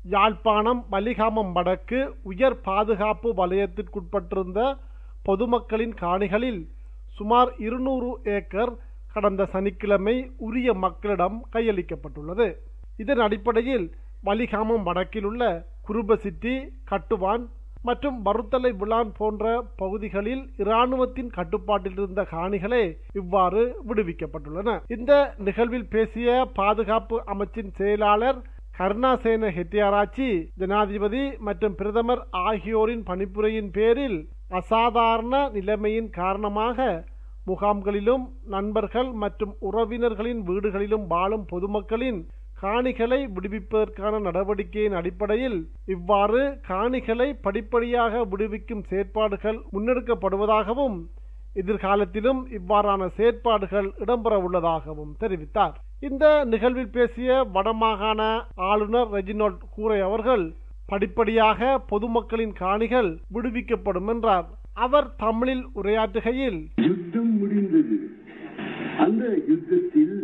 யாழ்ப்பாணம் வலிகாமம் வடக்கு உயர் பாதுகாப்பு வலயத்திற்குட்பட்டிருந்த பொதுமக்களின் காணிகளில் சுமார் இருநூறு ஏக்கர் கடந்த சனிக்கிழமை உரிய மக்களிடம் கையளிக்கப்பட்டுள்ளது இதன் அடிப்படையில் வலிகாமம் வடக்கில் உள்ள குருபசிட்டி கட்டுவான் மற்றும் மறுத்தலை விழான் போன்ற பகுதிகளில் இராணுவத்தின் கட்டுப்பாட்டில் இருந்த காணிகளே இவ்வாறு விடுவிக்கப்பட்டுள்ளன இந்த நிகழ்வில் பேசிய பாதுகாப்பு அமைச்சின் செயலாளர் கருணாசேன ஹெட்டியாராச்சி ஜனாதிபதி மற்றும் பிரதமர் ஆகியோரின் பணிப்புரையின் பேரில் அசாதாரண நிலைமையின் காரணமாக முகாம்களிலும் நண்பர்கள் மற்றும் உறவினர்களின் வீடுகளிலும் வாழும் பொதுமக்களின் காணிகளை விடுவிப்பதற்கான நடவடிக்கையின் அடிப்படையில் இவ்வாறு காணிகளை படிப்படியாக விடுவிக்கும் செயற்பாடுகள் முன்னெடுக்கப்படுவதாகவும் எதிர்காலத்திலும் இவ்வாறான செயற்பாடுகள் இடம்பெற உள்ளதாகவும் தெரிவித்தார் இந்த நிகழ்வில் பேசிய வடமாகாண ஆளுநர் ரெஜினோல்ட் கூரை அவர்கள் படிப்படியாக பொதுமக்களின் காணிகள் விடுவிக்கப்படும் என்றார் அவர் தமிழில் உரையாற்றுகையில் யுத்தம் முடிந்தது அந்த யுத்தத்தில்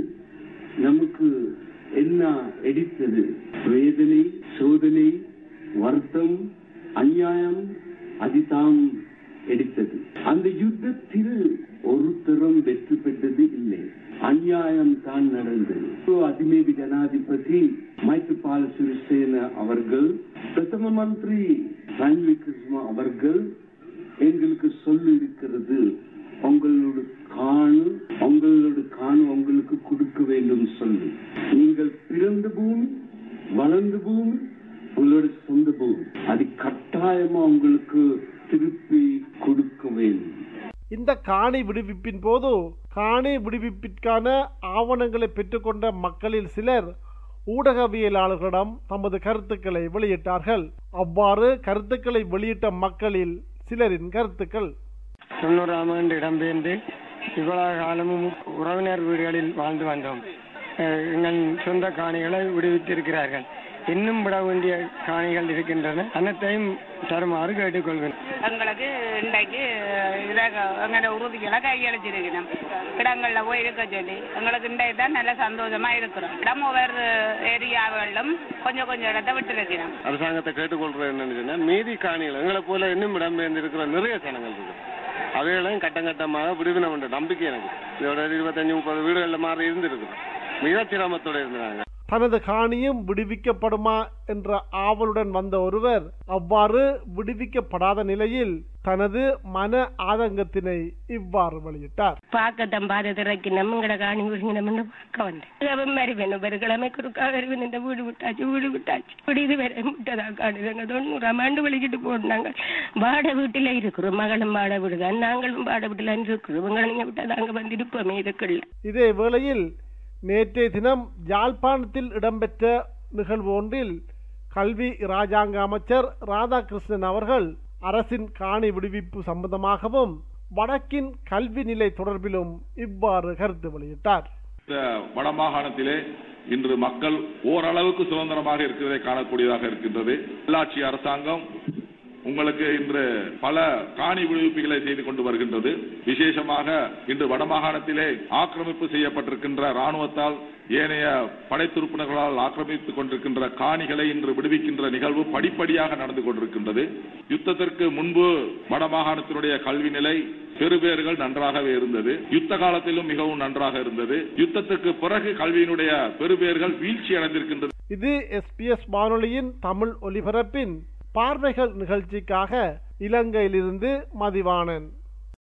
நமக்கு என்ன எடுத்தது வேதனை சோதனை வருத்தம் அநியாயம் அதிதாம் எடுத்தது அந்த யுத்தத்தில் ஒருத்தரும் வெற்றி பெற்றது இல்லை அநியாயம் தான் நடந்தது அதிமேவி ஜனாதிபதி மைத்ரிபால சிறிசேன அவர்கள் பிரதம மந்திரி ரணில் விக்ரம அவர்கள் எங்களுக்கு சொல்லி இருக்கிறது உங்களோட காணு உங்களோட காணு உங்களுக்கு கொடுக்க வேண்டும் சொல்லி நீங்கள் பிறந்த பூமி வளர்ந்த பூமி உங்களோட சொந்த பூமி அது கட்டாயமா உங்களுக்கு திருப்பி கொடுக்க வேண்டும் இந்த காணி விடுவிப்பின் போது காணி விடுவிப்பிற்கான ஆவணங்களை பெற்றுக்கொண்ட மக்களில் சிலர் ஊடகவியலாளர்களிடம் தமது கருத்துக்களை வெளியிட்டார்கள் அவ்வாறு கருத்துக்களை வெளியிட்ட மக்களில் சிலரின் கருத்துக்கள் தொண்ணூறாம் ஆண்டு இடம்பெயர்ந்து இவ்வளவு காலமும் உறவினர் வீடுகளில் வாழ்ந்து வந்தோம் அஹ் எங்கள் சொந்த காணிகளை விடுவித்திருக்கிறார்கள் இன்னும் விட வேண்டிய காணிகள் இருக்கின்றன அனைத்தையும் தருமாறு கேட்டுக்கொள்கிறேன் எங்களுக்கு இன்றைக்கு இதாக எங்களோட உறுதிகளை கையளிச்சிருக்கணும் இடங்கள்ல போய் இருக்க சொல்லி எங்களுக்கு இன்றைக்கு தான் நல்ல சந்தோஷமா இருக்கிறோம் இடம் ஒவ்வொரு ஏரியாவிலும் கொஞ்சம் கொஞ்சம் இடத்த விட்டுருக்கிறோம் அரசாங்கத்தை கேட்டுக்கொள்றது என்னன்னு சொன்னா மீதி காணிகள் எங்களை போல இன்னும் இடம்பெயர்ந்து இருக்கிற நிறைய ஜனங்கள் இருக்கு அவைகளையும் கட்டம் கட்டமாக விடுவினம் என்ற நம்பிக்கை எனக்கு இதோட இருபத்தஞ்சு முப்பது வீடுகளில் மாறி இருந்திருக்கு மிக சிரமத்தோட இருந்தாங்க தனது காணியும் விடுவிக்கப்படுமா என்ற ஆவலுடன் வந்த ஒருவர் அவ்வாறு விடுவிக்கப்படாத நிலையில் தனது மன ஆதங்கத்தினை இவ்வாறு வெளியிட்டார் பார்க்கத்தான் பாதை திறக்கி நம்மங்கட காணி விழுங்கினம்னு பார்க்க வந்தேன் அவன் மாதிரி வேணும் ஒரு கிழமை குறுக்கா வருவேன் இந்த வீடு விட்டாச்சு வீடு விட்டாச்சு இப்படி இது வேற முட்டதா காணுதுங்க தொண்ணூறாம் ஆண்டு வெளிக்கிட்டு போனாங்க வாடகை வீட்டுல இருக்கிறோம் மகளும் வாடகை வீடுதான் நாங்களும் வாடகை வீட்டுல இருக்கிறோம் இவங்க நீங்க விட்டா அங்க வந்து இருப்போமே இதுக்குள்ள இதே வேளையில் நேற்றைய தினம் யாழ்ப்பாணத்தில் இடம்பெற்ற நிகழ்வு ஒன்றில் கல்வி இராஜாங்க அமைச்சர் ராதாகிருஷ்ணன் அவர்கள் அரசின் காணி விடுவிப்பு சம்பந்தமாகவும் வடக்கின் கல்வி நிலை தொடர்பிலும் இவ்வாறு கருத்து வெளியிட்டார் இந்த வடமாகாணத்திலே இன்று மக்கள் ஓரளவுக்கு சுதந்திரமாக இருக்கிறதை காணக்கூடியதாக இருக்கின்றது உள்ளாட்சி அரசாங்கம் உங்களுக்கு இன்று பல காணி விடுவிப்புகளை செய்து கொண்டு வருகின்றது விசேஷமாக இன்று வடமாகாணத்திலே ஆக்கிரமிப்பு செய்யப்பட்டிருக்கின்ற ராணுவத்தால் ஏனைய படைத்துறுப்பினர்களால் ஆக்கிரமித்துக் கொண்டிருக்கின்ற காணிகளை இன்று விடுவிக்கின்ற நிகழ்வு படிப்படியாக நடந்து கொண்டிருக்கின்றது யுத்தத்திற்கு முன்பு வடமாகாணத்தினுடைய கல்வி நிலை பெறுபேறுகள் நன்றாகவே இருந்தது யுத்த காலத்திலும் மிகவும் நன்றாக இருந்தது யுத்தத்துக்கு பிறகு கல்வியினுடைய பெறுபேறுகள் வீழ்ச்சி அடைந்திருக்கின்றது இது எஸ்பிஎஸ் வானொலியின் தமிழ் ஒலிபரப்பின் பார்வைகள் நிகழ்ச்சிக்காக இலங்கையிலிருந்து மதிவாணன்